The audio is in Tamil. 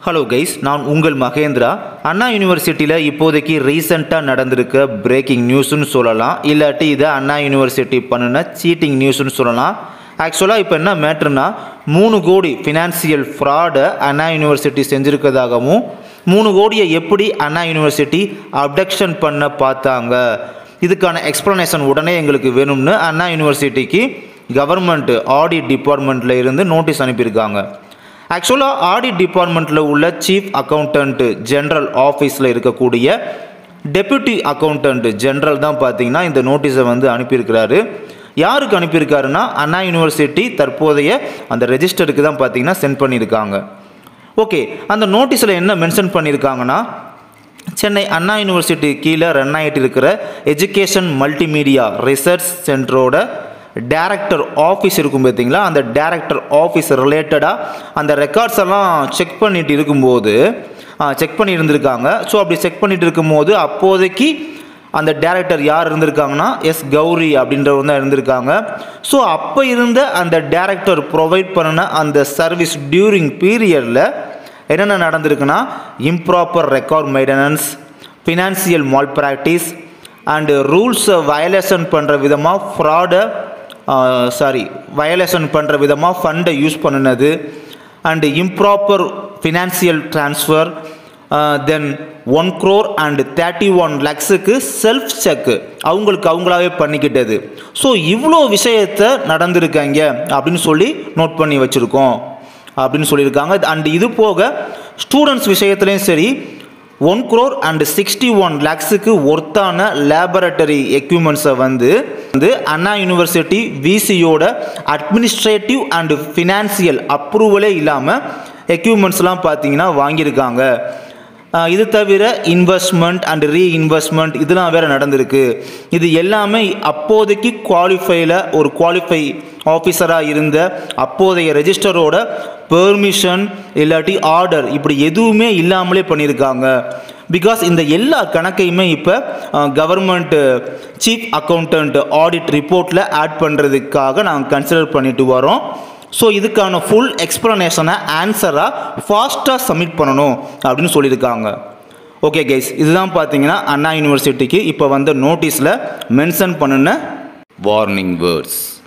ஹலோ கைஸ் நான் உங்கள் மகேந்திரா அண்ணா யூனிவர்சிட்டியில் இப்போதைக்கு ரீசெண்டாக நடந்திருக்க பிரேக்கிங் நியூஸ்னு சொல்லலாம் இல்லாட்டி இதை அண்ணா யூனிவர்சிட்டி பண்ணின சீட்டிங் நியூஸ்னு சொல்லலாம் ஆக்சுவலாக இப்போ என்ன மேட்ருனா மூணு கோடி ஃபினான்சியல் ஃப்ராடை அண்ணா யூனிவர்சிட்டி செஞ்சுருக்கதாகவும் மூணு கோடியை எப்படி அண்ணா யூனிவர்சிட்டி அப்டக்ஷன் பண்ண பார்த்தாங்க இதுக்கான எக்ஸ்ப்ளனேஷன் உடனே எங்களுக்கு வேணும்னு அண்ணா யூனிவர்சிட்டிக்கு கவர்மெண்ட் ஆடிட் டிபார்ட்மெண்ட்டில் இருந்து நோட்டீஸ் அனுப்பியிருக்காங்க ஆக்சுவலாக ஆடிட் டிபார்ட்மெண்ட்டில் உள்ள சீஃப் அக்கௌண்டன்ட் ஜென்ரல் ஆஃபீஸில் இருக்கக்கூடிய டெப்யூட்டி அக்கௌண்டன்ட் ஜென்ரல் தான் பார்த்தீங்கன்னா இந்த நோட்டீஸை வந்து அனுப்பியிருக்கிறாரு யாருக்கு அனுப்பியிருக்காருன்னா அண்ணா யூனிவர்சிட்டி தற்போதைய அந்த ரெஜிஸ்டருக்கு தான் பார்த்தீங்கன்னா சென்ட் பண்ணியிருக்காங்க ஓகே அந்த நோட்டீஸில் என்ன மென்ஷன் பண்ணியிருக்காங்கன்னா சென்னை அண்ணா யூனிவர்சிட்டி கீழே ரன் ஆகிட்டு இருக்கிற எஜுகேஷன் மல்டிமீடியா ரிசர்ச் சென்டரோட டேரக்டர் ஆஃபீஸ் இருக்கும் பார்த்தீங்களா அந்த டேரக்டர் ஆஃபீஸ் ரிலேட்டடாக அந்த ரெக்கார்ட்ஸ் எல்லாம் செக் பண்ணிட்டு இருக்கும்போது செக் பண்ணி இருந்திருக்காங்க ஸோ அப்படி செக் பண்ணிட்டு இருக்கும்போது அப்போதைக்கு அந்த டேரக்டர் யார் இருந்திருக்காங்கன்னா எஸ் கௌரி அப்படின்றவர் தான் இருந்திருக்காங்க ஸோ அப்போ இருந்த அந்த டேரக்டர் ப்ரொவைட் பண்ணின அந்த சர்வீஸ் டியூரிங் பீரியடில் என்னென்ன நடந்திருக்குன்னா improper record maintenance financial malpractice and ரூல்ஸை வயலேஷன் பண்ணுற விதமாக ஃப்ராடை சாரி வயலேஷன் பண்ணுற விதமாக ஃபண்டை யூஸ் பண்ணினது and improper financial transfer then one crore and thirty one லேக்ஸுக்கு செல்ஃப் செக்கு அவங்களுக்கு அவங்களாவே பண்ணிக்கிட்டது ஸோ இவ்வளோ விஷயத்த நடந்திருக்காங்க அப்படின்னு சொல்லி நோட் பண்ணி வச்சுருக்கோம் அப்படின்னு சொல்லியிருக்காங்க அண்ட் இது போக ஸ்டூடெண்ட்ஸ் விஷயத்துலையும் சரி one crore and sixty one லேக்ஸுக்கு ஒர்த்தான லேபரட்டரி எக்யூப்மெண்ட்ஸை வந்து வந்து அண்ணா யூனிவர்சிட்டி விசியோட அட்மினிஸ்ட்ரேட்டிவ் அண்டு ஃபினான்சியல் அப்ரூவலே இல்லாமல் எக்யூப்மெண்ட்ஸ்லாம் பார்த்தீங்கன்னா வாங்கியிருக்காங்க இது தவிர இன்வெஸ்ட்மெண்ட் அண்ட் ரீஇன்வெஸ்ட்மெண்ட் இதெல்லாம் வேறு நடந்திருக்கு இது எல்லாமே அப்போதைக்கு குவாலிஃபைல ஒரு குவாலிஃபை ஆஃபீஸராக இருந்த அப்போதைய ரெஜிஸ்டரோட பெர்மிஷன் இல்லாட்டி ஆர்டர் இப்படி எதுவுமே இல்லாமலே பண்ணியிருக்காங்க பிகாஸ் இந்த எல்லா கணக்கையுமே இப்போ கவர்மெண்ட் சீஃப் அக்கௌண்டன்ட் ஆடிட் ரிப்போர்ட்டில் ஆட் பண்ணுறதுக்காக நாங்கள் கன்சிடர் பண்ணிட்டு வரோம் ஸோ இதுக்கான ஃபுல் எக்ஸ்ப்ளனேஷனை ஆன்சராக ஃபாஸ்ட்டாக சப்மிட் பண்ணணும் அப்படின்னு சொல்லியிருக்காங்க ஓகே கைஸ் இதுதான் பார்த்தீங்கன்னா அண்ணா யூனிவர்சிட்டிக்கு இப்போ வந்த நோட்டீஸில் மென்ஷன் பண்ணின வார்னிங் வேர்ட்ஸ்